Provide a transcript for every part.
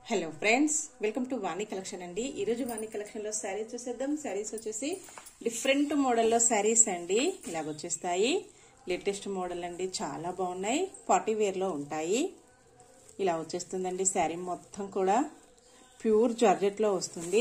hello friends welcome to Vani collection అండి ఈరోజు వాణి collection లో శారీస్ చూసేద్దాం శారీస్ వచ్చేసి డిఫరెంట్ మోడల్లో శారీస్ అండి ఇలాగ వచ్చేస్తాయి లేటెస్ట్ మోడల్ అండి చాలా బాగున్నాయి పార్టీ వేర్ లో ఉంటాయి ఇలా వచ్చేస్తుందండి శారీ మొత్తం కూడా ప్యూర్ జార్జెట్ లో వస్తుంది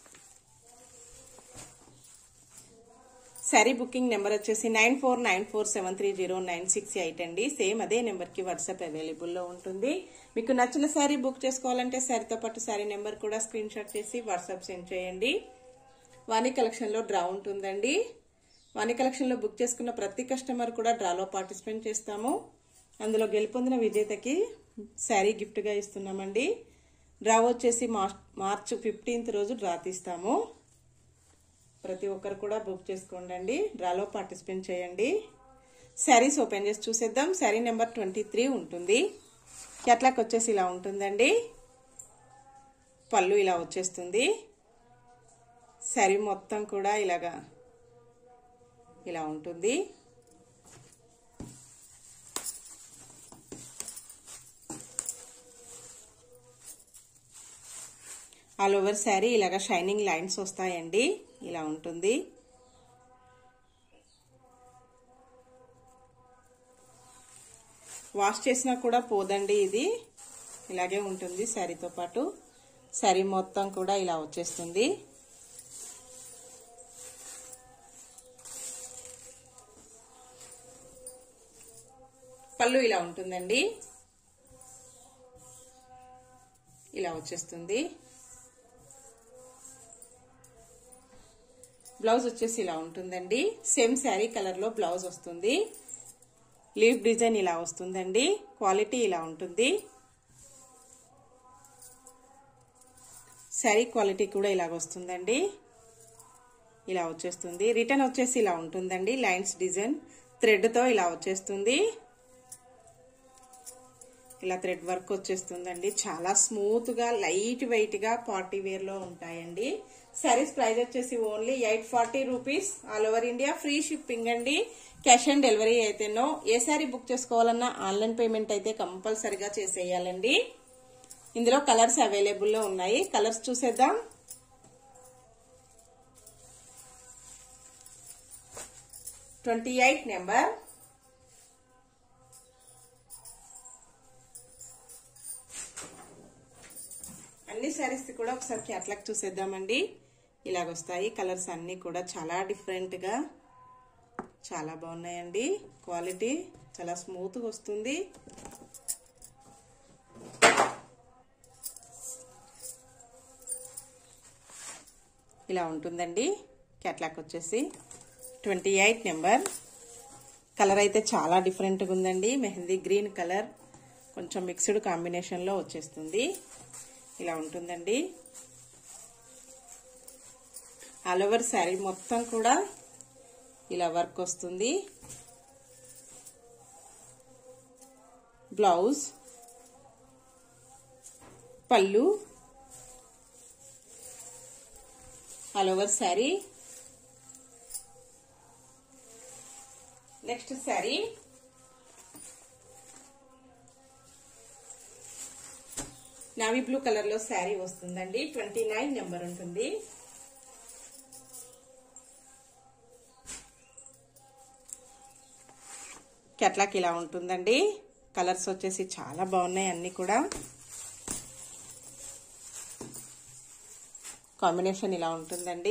శారీ బుకింగ్ నెంబర్ వచ్చేసి nine four nine four seven three zero nine six eight అండి సేమ్ అదే నెంబర్ కి వాట్సాప్ అవైలబుల్లో ఉంటుంది మీకు నచ్చిన శారీ బుక్ చేసుకోవాలంటే శారీతో పాటు శారీ నెంబర్ కూడా స్క్రీన్ షాట్ చేసి వాట్సాప్ సెండ్ చేయండి వాణి కలెక్షన్ లో డ్రా ఉంటుందండి వాణి కలెక్షన్ లో బుక్ చేసుకున్న ప్రతి కస్టమర్ కూడా డ్రాలో పార్టిసిపేట్ చేస్తాము అందులో గెలుపొందిన విజేతకి శారీ గిఫ్ట్ గా ఇస్తున్నామండి డ్రా వచ్చేసి మార్చ్ ఫిఫ్టీన్త్ రోజు డ్రా తీస్తాము ప్రతి ఒక్కరు కూడా బుక్ చేసుకోండి డ్రాలో పార్టిసిపేట్ చేయండి శారీస్ ఓపెన్ చేసి చూసేద్దాం శారీ నెంబర్ ట్వంటీ త్రీ ఉంటుంది క్యాట్లాక్ వచ్చేసి ఇలా ఉంటుందండి పళ్ళు ఇలా వచ్చేస్తుంది శారీ మొత్తం కూడా ఇలాగా ఇలా ఉంటుంది ఆల్ ఓవర్ శారీ ఇలాగ షైనింగ్ లైన్స్ వస్తాయండి ఇలా ఉంటుంది వాష్ చేసినా కూడా పోదండి ఇది ఇలాగే ఉంటుంది శారీతో పాటు శారీ మొత్తం కూడా ఇలా వచ్చేస్తుంది పళ్ళు ఇలా ఉంటుందండి ఇలా వచ్చేస్తుంది బ్లౌజ్ వచ్చేసి ఇలా ఉంటుందండి సేమ్ శారీ కలర్ లో బ్లౌజ్ వస్తుంది లీవ్ డిజైన్ ఇలా వస్తుందండి క్వాలిటీ ఇలా ఉంటుంది శారీ క్వాలిటీ కూడా ఇలాగ వస్తుందండి ఇలా వచ్చేస్తుంది రిటర్న్ వచ్చేసి ఇలా ఉంటుందండి లైన్స్ డిజైన్ థ్రెడ్తో ఇలా వచ్చేస్తుంది ఇలా థ్రెడ్ వర్క్ వచ్చేస్తుందండి చాలా స్మూత్ గా లైట్ వెయిట్ గా పార్టీ వేర్ లో ఉంటాయండి సారీస్ ప్రైస్ వచ్చేసి only eight forty rupees all over India free shipping అండి క్యాష్ ఆన్ డెలివరీ అయితేనో ఏ సారీ బుక్ చేసుకోవాలన్నా ఆన్లైన్ పేమెంట్ అయితే కంపల్సరిగా చేసేయాలండి ఇందులో కలర్స్ అవైలబుల్ లో ఉన్నాయి కలర్స్ చూసేద్దాం ట్వంటీ ఎయిట్ నెంబర్ అన్ని శారీస్ కూడా ఒకసారి క్యాట్లాగ్ చూసేద్దామండి ఇలాగొస్తాయి కలర్స్ అన్ని కూడా చాలా డిఫరెంట్ గా చాలా బాగున్నాయండి క్వాలిటీ చాలా స్మూత్ గా వస్తుంది ఇలా ఉంటుందండి క్యాట్లాగ్ వచ్చేసి ట్వంటీ ఎయిట్ నెంబర్ కలర్ అయితే చాలా డిఫరెంట్గా ఉందండి మెహందీ గ్రీన్ కలర్ కొంచెం మిక్స్డ్ కాంబినేషన్లో వచ్చేస్తుంది ఇలా ఉంటుందండి ఆల్ ఓవర్ శారీ మొత్తం కూడా ఇలా వర్క్ వస్తుంది blouse pallu all over sari next sari navy blue colour లో శారీ వస్తుందండి ట్వంటీ నైన్ నెంబర్ ఉంటుంది కెట్లాక్ ఇలా ఉంటుందండి కలర్స్ వచ్చేసి చాలా బాగున్నాయి అన్ని కూడా కాంబినేషన్ ఇలా ఉంటుందండి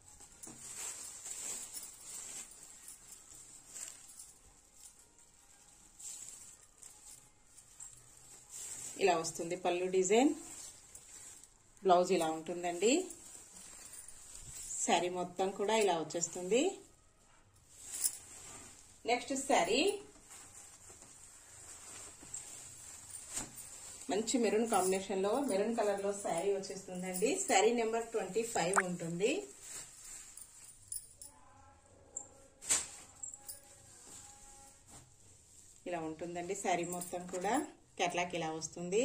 ఇలా వస్తుంది పళ్ళు డిజైన్ బ్లౌజ్ ఇలా ఉంటుందండి శారీ మొత్తం కూడా ఇలా వచ్చేస్తుంది నెక్స్ట్ శారీ మంచి మెరూన్ కాంబినేషన్ లో మెరూన్ కలర్ లో శారీ వచ్చేస్తుందండి శారీ నెంబర్ ట్వంటీ ఫైవ్ ఉంటుంది ఇలా ఉంటుందండి శారీ మొత్తం కూడా కెట్లాక్ ఇలా వస్తుంది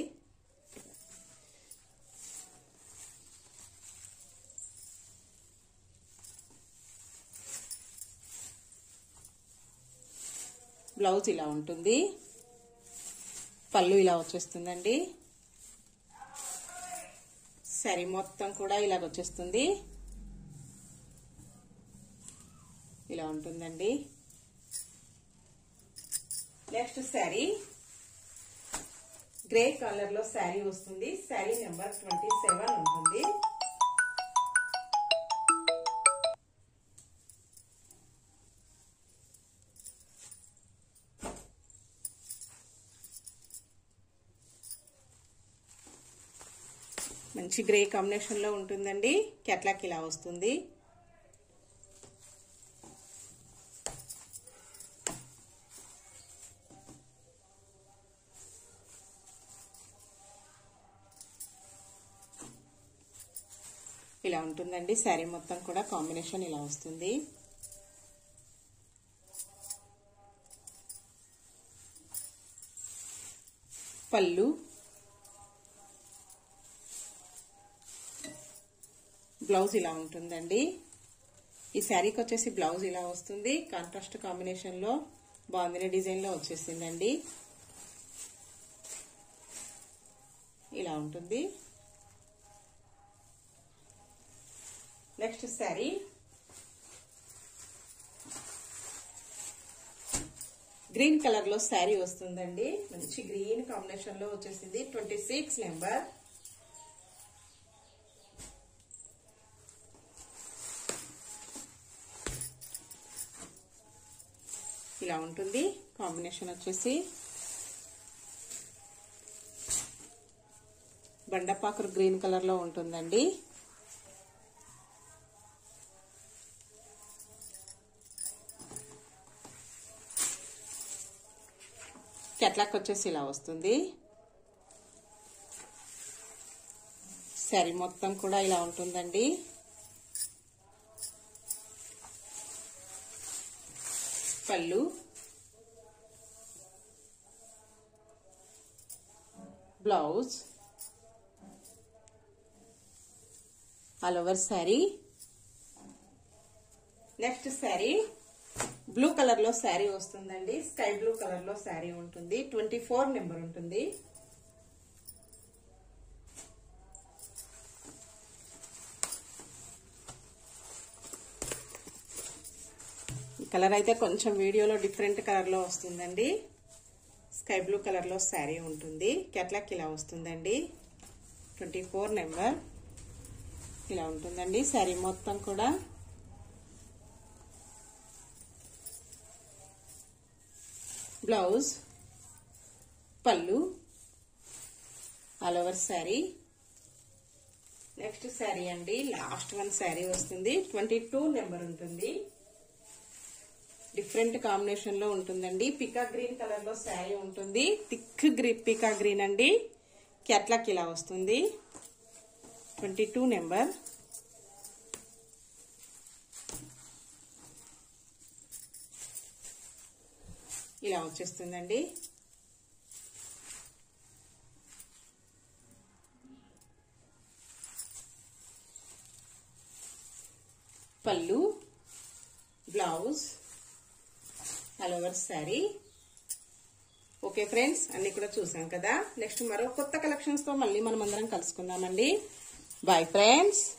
బ్లౌజ్ ఇలా ఉంటుంది పళ్ళు ఇలా వచ్చేస్తుందండి శారీ మొత్తం కూడా ఇలాగ వచ్చేస్తుంది ఇలా ఉంటుందండి నెక్స్ట్ శారీ గ్రే కలర్ లో శారీ వస్తుంది శారీ నెంబర్ ట్వంటీ సెవెన్ ఉంటుంది మంచి గ్రే కాంబినేషన్ లో ఉంటుందండి కెట్లాక్ ఇలా వస్తుంది ఇలా ఉంటుందండి శారీ మొత్తం కూడా కాంబినేషన్ ఇలా వస్తుంది పళ్ళు బ్లౌజ్ ఇలా ఉంటుందండి ఈ శారీకి వచ్చేసి బ్లౌజ్ ఇలా వస్తుంది కాంట్రాస్ట్ కాంబినేషన్ లో బాగుంది డిజైన్ లో వచ్చేసిందండి ఇలా ఉంటుంది నెక్స్ట్ శారీ గ్రీన్ కలర్ లో శారీ వస్తుందండి మంచి గ్రీన్ కాంబినేషన్ లో వచ్చేసింది ట్వంటీ సిక్స్ నెంబర్ ఇలా ఉంటుంది కాంబినేషన్ వచ్చేసి బండపాకురు గ్రీన్ కలర్ లో ఉంటుందండి కెట్లాక్ వచ్చేసి ఇలా వస్తుంది శారీ మొత్తం కూడా ఇలా ఉంటుందండి pallu blouse all over sari next sari blue colour లో శారీ వస్తుందండి స్కై బ్లూ కలర్ లో శారీ ఉంటుంది ట్వంటీ ఫోర్ నెంబర్ ఉంటుంది ఈ కలర్ అయితే కొంచెం వీడియోలో డిఫరెంట్ కలర్ లో వస్తుందండి స్కై బ్లూ కలర్ లో శారీ ఉంటుంది కెట్లాక్ ఇలా వస్తుందండి ట్వంటీ ఫోర్ నెంబర్ ఇలా ఉంటుందండి శారీ మొత్తం కూడా blouse pallu all over sari next sari అండి లాస్ట్ వన్ శారీ వస్తుంది ట్వంటీ టూ నెంబర్ ఉంటుంది డిఫరెంట్ కాంబినేషన్ లో ఉంటుందండి పికా గ్రీన్ కలర్ లో శారీ ఉంటుంది థిక్ గ్రీ పికా గ్రీన్ అండి కెట్లాక్ ఇలా వస్తుంది ట్వంటీ టూ నెంబర్ ఇలా వచ్చేస్తుందండి pallu blouse all over sari okay friends అన్ని కూడా చూసాం కదా నెక్స్ట్ మరో కొత్త కలెక్షన్స్ తో మళ్ళీ మనం అందరం కలుసుకుందామండి బాయ్ ఫ్రెండ్స్